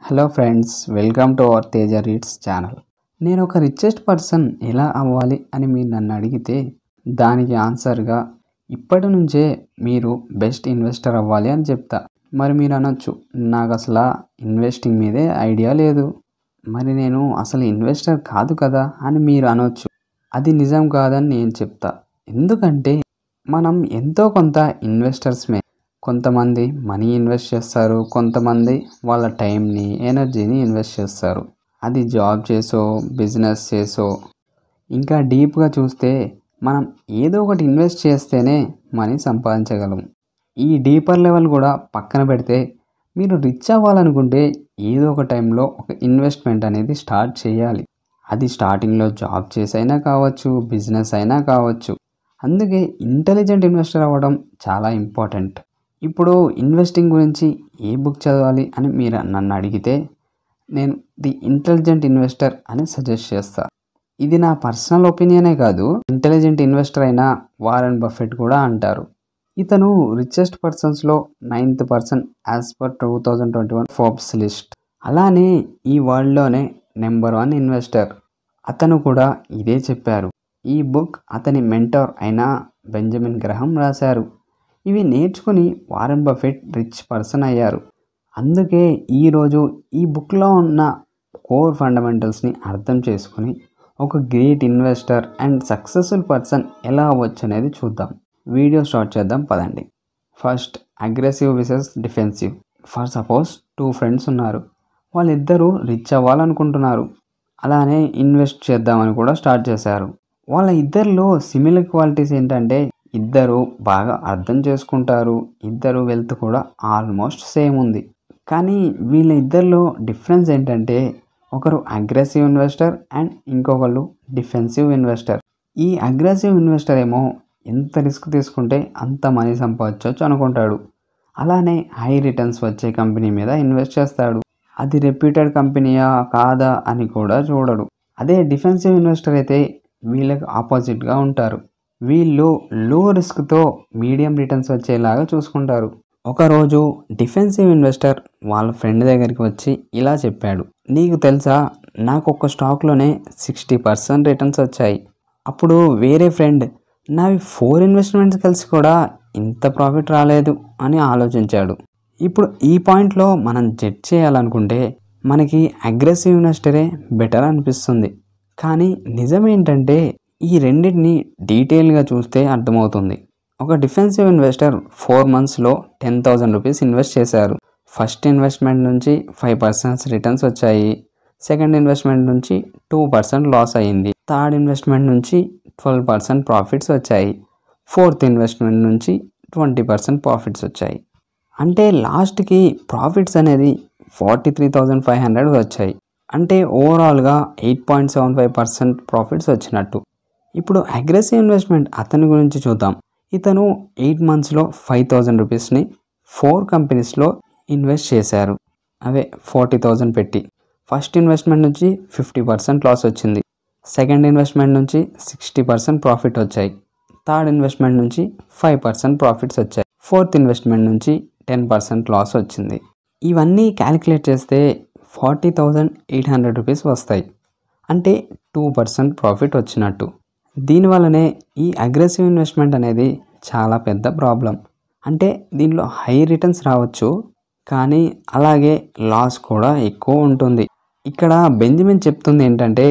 hello friends welcome to our Teja reads channel నేను ఒక richest person ఎలా అవ్వాలి అని మీరు నన్ను అడిగితే దానికి ఆన్సర్గా ఇప్పటి నుంచే మీరు బెస్ట్ ఇన్వెస్టర్ అవ్వాలి అని చెప్తా మరి మీరు అనొచ్చు నాకు అసలు ఇన్వెస్టింగ్ మీదే ఐడియా లేదు మరి నేను అసలు ఇన్వెస్టర్ కాదు కదా అని మీరు అనొచ్చు అది నిజం కాదని నేను చెప్తా ఎందుకంటే మనం ఎంతో కొంత ఇన్వెస్టర్స్మే కొంతమంది మనీ ఇన్వెస్ట్ చేస్తారు కొంతమంది వాళ్ళ టైంని ఎనర్జీని ఇన్వెస్ట్ చేస్తారు అది జాబ్ చేసో బిజినెస్ చేసో ఇంకా డీప్గా చూస్తే మనం ఏదో ఒకటి ఇన్వెస్ట్ చేస్తేనే మనీ సంపాదించగలం ఈ డీపర్ లెవెల్ కూడా పక్కన పెడితే మీరు రిచ్ అవ్వాలనుకుంటే ఏదో ఒక టైంలో ఒక ఇన్వెస్ట్మెంట్ అనేది స్టార్ట్ చేయాలి అది స్టార్టింగ్లో జాబ్ చేసైనా కావచ్చు బిజినెస్ అయినా కావచ్చు అందుకే ఇంటెలిజెంట్ ఇన్వెస్టర్ అవ్వడం చాలా ఇంపార్టెంట్ ఇప్పుడు ఇన్వెస్టింగ్ గురించి ఏ బుక్ చదవాలి అని మీరు నన్ను అడిగితే నేను ది ఇంటెలిజెంట్ ఇన్వెస్టర్ అని సజెస్ట్ చేస్తా ఇది నా పర్సనల్ ఒపీనియనే కాదు ఇంటెలిజెంట్ ఇన్వెస్టర్ అయిన వారెన్ బఫెట్ కూడా అంటారు ఇతను రిచెస్ట్ పర్సన్స్లో ninth person as per two thousand twenty one Forbes list అలానే ఈ వరల్డ్లోనే నెంబర్ వన్ ఇన్వెస్టర్ అతను కూడా ఇదే చెప్పారు ఈ బుక్ అతని మెంటర్ అయిన బెంజమిన్ గ్రహం రాశారు ఇవి నేర్చుకుని వారెన్ బఫెట్ రిచ్ పర్సన్ అయ్యారు అందుకే ఈరోజు ఈ బుక్లో ఉన్న కోర్ ఫండమెంటల్స్ని అర్థం చేసుకుని ఒక great investor and successful person ఎలా అవ్వచ్చు అనేది చూద్దాం వీడియో స్టార్ట్ చేద్దాం పదండి first aggressive versus defensive for suppose two friends ఉన్నారు వాళ్ళిద్దరూ రిచ్ అవ్వాలనుకుంటున్నారు అలానే ఇన్వెస్ట్ చేద్దామని కూడా స్టార్ట్ చేశారు వాళ్ళ ఇద్దరిలో సిమిలర్ క్వాలిటీస్ ఏంటంటే ఇద్దరు బాగా అర్థం చేసుకుంటారు ఇద్దరు వెల్త్ కూడా ఆల్మోస్ట్ సేమ్ ఉంది కానీ వీళ్ళ ఇద్దరిలో డిఫరెన్స్ ఏంటంటే ఒకరు అగ్రెసివ్ ఇన్వెస్టర్ అండ్ ఇంకొకళ్ళు డిఫెన్సివ్ ఇన్వెస్టర్ ఈ అగ్రెసివ్ ఇన్వెస్టర్ ఏమో ఎంత రిస్క్ తీసుకుంటే అంత మనీ సంపాదించవచ్చు అనుకుంటాడు అలానే హై రిటర్న్స్ వచ్చే కంపెనీ మీద ఇన్వెస్ట్ చేస్తాడు అది రెప్యూటెడ్ కంపెనీయా కాదా అని కూడా చూడడు అదే డిఫెన్సివ్ ఇన్వెస్టర్ అయితే వీళ్ళకి ఆపోజిట్గా ఉంటారు వీళ్ళు లో రిస్క్తో మీడియం రిటర్న్స్ వచ్చేలాగా చూసుకుంటారు ఒకరోజు డిఫెన్సివ్ ఇన్వెస్టర్ వాళ్ళ ఫ్రెండ్ దగ్గరికి వచ్చి ఇలా చెప్పాడు నీకు తెలుసా నాకు ఒక స్టాక్లోనే సిక్స్టీ పర్సెంట్ రిటర్న్స్ వచ్చాయి అప్పుడు వేరే ఫ్రెండ్ నావి ఫోర్ ఇన్వెస్ట్మెంట్స్ కలిసి కూడా ఇంత ప్రాఫిట్ రాలేదు అని ఆలోచించాడు ఇప్పుడు ఈ పాయింట్లో మనం జడ్జ్ చేయాలనుకుంటే మనకి అగ్రెసివ్ ఇన్వెస్టరే బెటర్ అనిపిస్తుంది కానీ నిజం ఏంటంటే ఈ రెండింటిని డీటెయిల్గా చూస్తే అర్థమవుతుంది ఒక డిఫెన్సివ్ ఇన్వెస్టర్ ఫోర్ మంత్స్లో టెన్ థౌజండ్ రూపీస్ ఇన్వెస్ట్ చేశారు ఫస్ట్ ఇన్వెస్ట్మెంట్ నుంచి ఫైవ్ పర్సెంట్ రిటర్న్స్ వచ్చాయి సెకండ్ ఇన్వెస్ట్మెంట్ నుంచి టూ పర్సెంట్ లాస్ అయ్యింది థర్డ్ ఇన్వెస్ట్మెంట్ నుంచి ట్వెల్వ్ పర్సెంట్ ప్రాఫిట్స్ వచ్చాయి ఫోర్త్ ఇన్వెస్ట్మెంట్ నుంచి ట్వంటీ పర్సెంట్ ప్రాఫిట్స్ వచ్చాయి అంటే లాస్ట్కి ప్రాఫిట్స్ అనేది forty three thousand five hundred వచ్చాయి అంటే ఓవరాల్గా eight point seven five percent profits వచ్చినట్టు ఇప్పుడు అగ్రెసివ్ ఇన్వెస్ట్మెంట్ అతని గురించి చూద్దాం ఇతను ఎయిట్ మంత్స్లో ఫైవ్ థౌజండ్ రూపీస్ని ఫోర్ కంపెనీస్లో ఇన్వెస్ట్ చేశారు అవే ఫార్టీ థౌజండ్ పెట్టి ఫస్ట్ ఇన్వెస్ట్మెంట్ నుంచి ఫిఫ్టీ పర్సెంట్ లాస్ వచ్చింది సెకండ్ ఇన్వెస్ట్మెంట్ నుంచి సిక్స్టీ పర్సెంట్ ప్రాఫిట్ వచ్చాయి థర్డ్ ఇన్వెస్ట్మెంట్ నుంచి ఫైవ్ పర్సెంట్ ప్రాఫిట్స్ వచ్చాయి ఫోర్త్ ఇన్వెస్ట్మెంట్ నుంచి టెన్ పర్సెంట్ లాస్ వచ్చింది ఇవన్నీ క్యాలిక్యులేట్ చేస్తే forty thousand eight hundred rupees వస్తాయి అంటే టూ పర్సెంట్ ప్రాఫిట్ వచ్చినట్టు దీనివల్లనే ఈ అగ్రెసివ్ ఇన్వెస్ట్మెంట్ అనేది చాలా పెద్ద ప్రాబ్లం అంటే దీనిలో హై రిటర్న్స్ రావచ్చు కానీ అలాగే లాస్ కూడా ఎక్కువ ఉంటుంది ఇక్కడ బెంజమిన్ చెప్తుంది ఏంటంటే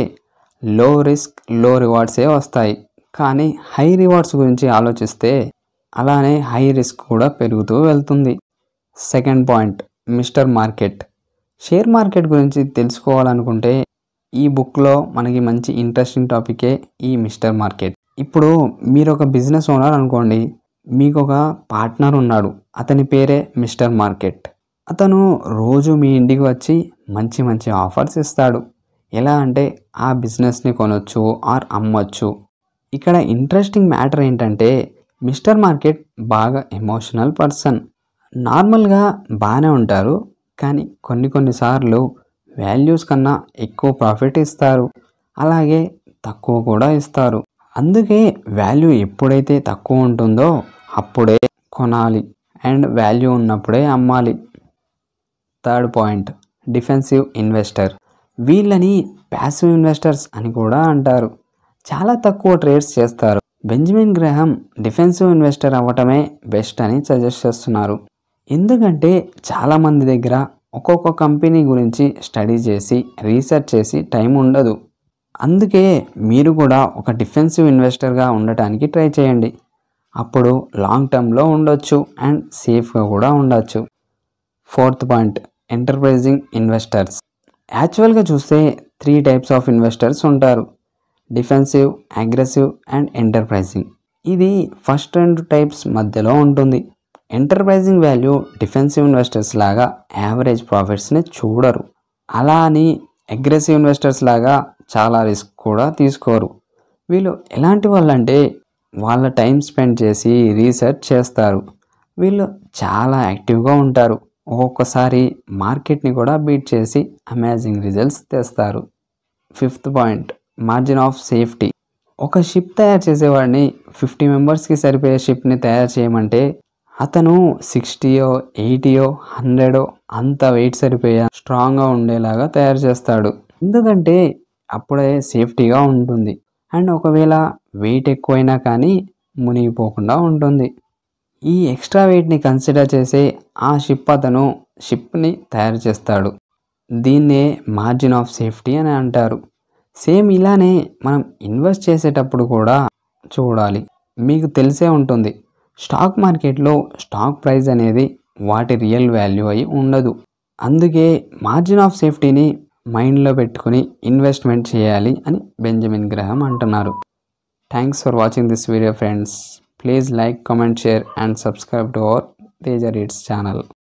లో రిస్క్ లో రివార్డ్సే వస్తాయి కానీ హై రివార్డ్స్ గురించి ఆలోచిస్తే అలానే హై రిస్క్ కూడా పెరుగుతూ వెళ్తుంది second point mister market share market గురించి తెలుసుకోవాలనుకుంటే ఈ బుక్లో మనకి మంచి ఇంట్రెస్టింగ్ టాపికే ఈ మిస్టర్ మార్కెట్ ఇప్పుడు మీరు ఒక బిజినెస్ ఓనర్ అనుకోండి మీకు ఒక పార్ట్నర్ ఉన్నాడు అతని పేరే మిస్టర్ మార్కెట్ అతను రోజు మీ ఇంటికి వచ్చి మంచి మంచి ఆఫర్స్ ఇస్తాడు ఎలా అంటే ఆ బిజినెస్ని కొనొచ్చు ఆర్ అమ్మొచ్చు ఇక్కడ ఇంట్రెస్టింగ్ మ్యాటర్ ఏంటంటే మిస్టర్ మార్కెట్ బాగా ఎమోషనల్ పర్సన్ నార్మల్గా బాగానే ఉంటారు కానీ కొన్ని కొన్నిసార్లు వాల్యూస్ కన్నా ఎక్కువ ప్రాఫిట్ ఇస్తారు అలాగే తక్కువ కూడా ఇస్తారు అందుకే వాల్యూ ఎప్పుడైతే తక్కువ ఉంటుందో అప్పుడే కొనాలి అండ్ వాల్యూ ఉన్నప్పుడే అమ్మాలి థర్డ్ పాయింట్ డిఫెన్సివ్ ఇన్వెస్టర్ వీళ్ళని ప్యాసివ్ ఇన్వెస్టర్స్ అని కూడా అంటారు చాలా తక్కువ ట్రేడ్స్ చేస్తారు బెంజమిన్ గ్రహం డిఫెన్సివ్ ఇన్వెస్టర్ అవ్వటమే బెస్ట్ అని సజెస్ట్ చేస్తున్నారు ఎందుకంటే చాలామంది దగ్గర ఒక్కొక్క కంపెనీ గురించి స్టడీ చేసి రీసెర్చ్ చేసి టైం ఉండదు అందుకే మీరు కూడా ఒక డిఫెన్సివ్ ఇన్వెస్టర్గా ఉండటానికి ట్రై చేయండి అప్పుడు లాంగ్ టర్మ్లో ఉండొచ్చు అండ్ సేఫ్గా కూడా ఉండొచ్చు ఫోర్త్ పాయింట్ ఎంటర్ప్రైజింగ్ ఇన్వెస్టర్స్ యాక్చువల్గా చూస్తే త్రీ టైప్స్ ఆఫ్ ఇన్వెస్టర్స్ ఉంటారు డిఫెన్సివ్ అగ్రెసివ్ అండ్ ఎంటర్ప్రైజింగ్ ఇది ఫస్ట్ రెండు టైప్స్ మధ్యలో ఉంటుంది ఎంటర్ప్రైజింగ్ వాల్యూ డిఫెన్సివ్ ఇన్వెస్టర్స్ లాగా యావరేజ్ ప్రాఫిట్స్ని చూడరు అలా అని అగ్రెసివ్ ఇన్వెస్టర్స్ లాగా చాలా రిస్క్ కూడా తీసుకోరు వీళ్ళు ఎలాంటి వాళ్ళంటే వాళ్ళ టైం స్పెండ్ చేసి రీసెర్చ్ చేస్తారు వీళ్ళు చాలా యాక్టివ్గా ఉంటారు ఒక్కొక్కసారి మార్కెట్ని కూడా బీట్ చేసి అమేజింగ్ రిజల్ట్స్ తెస్తారు fifth point margin of safety ఒక షిప్ తయారు చేసేవాడిని ఫిఫ్టీ మెంబర్స్కి సరిపోయే షిప్ని తయారు చేయమంటే అతను సిక్స్టీయో ఎయిటీయో హండ్రెడో అంత వెయిట్ సరిపోయే స్ట్రాంగ్గా ఉండేలాగా తయారు చేస్తాడు ఎందుకంటే అప్పుడే సేఫ్టీగా ఉంటుంది అండ్ ఒకవేళ వెయిట్ ఎక్కువైనా కానీ మునిగిపోకుండా ఉంటుంది ఈ ఎక్స్ట్రా వెయిట్ని కన్సిడర్ చేసే ఆ షిప్ అతను షిప్ని తయారు చేస్తాడు దీన్నే మార్జిన్ ఆఫ్ సేఫ్టీ అని అంటారు సేమ్ ఇలానే మనం ఇన్వెస్ట్ చేసేటప్పుడు కూడా చూడాలి మీకు తెలిసే ఉంటుంది స్టాక్ మార్కెట్లో స్టాక్ ప్రైస్ అనేది వాటి రియల్ వాల్యూ అయి ఉండదు అందుకే మార్జిన్ ఆఫ్ సేఫ్టీని మైండ్లో పెట్టుకుని ఇన్వెస్ట్మెంట్ చేయాలి అని బెంజమిన్ గ్రహం అంటున్నారు thanks for watching this video friends please like comment share and subscribe to our Teja reads channel